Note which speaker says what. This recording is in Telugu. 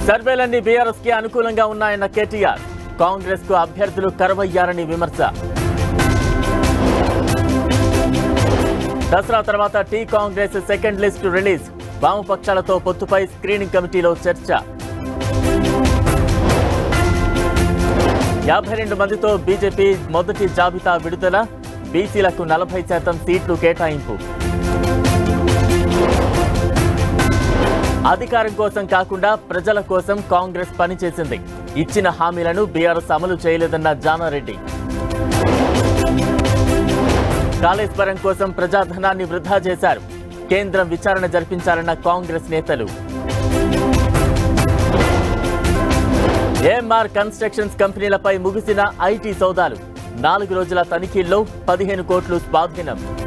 Speaker 1: సర్వేలన్నీ బీఆర్ఎస్ కి అనుకూలంగా ఉన్నాయన్న కేటీఆర్ కాంగ్రెస్ కు అభ్యర్థులు కరవయ్యారని విమర్శ దసరా తర్వాత T Congress second list release వామపక్షాలతో పొత్తుపై స్క్రీనింగ్ కమిటీలో చర్చ యాభై రెండు మందితో బీజేపీ మొదటి జాబితా విడుదల బీసీలకు నలభై శాతం సీట్లు కేటాయింపు అధికారం కోసం కాకుండా ప్రజల కోసం కాంగ్రెస్ పనిచేసింది ఇచ్చిన హామీలను బీఆర్ఎస్ అమలు చేయలేదన్న జానారెడ్డి కాళేశ్వరం కోసం ప్రజాధనాన్ని వృధా చేశారు కేంద్రం విచారణ జరిపించాలన్న కాంగ్రెస్ నేతలు ఏఎంఆర్ కన్స్ట్రక్షన్స్ కంపెనీలపై ముగిసిన ఐటీ సౌదాలు నాలుగు రోజుల తనిఖీల్లో పదిహేను కోట్లు స్వాధీనం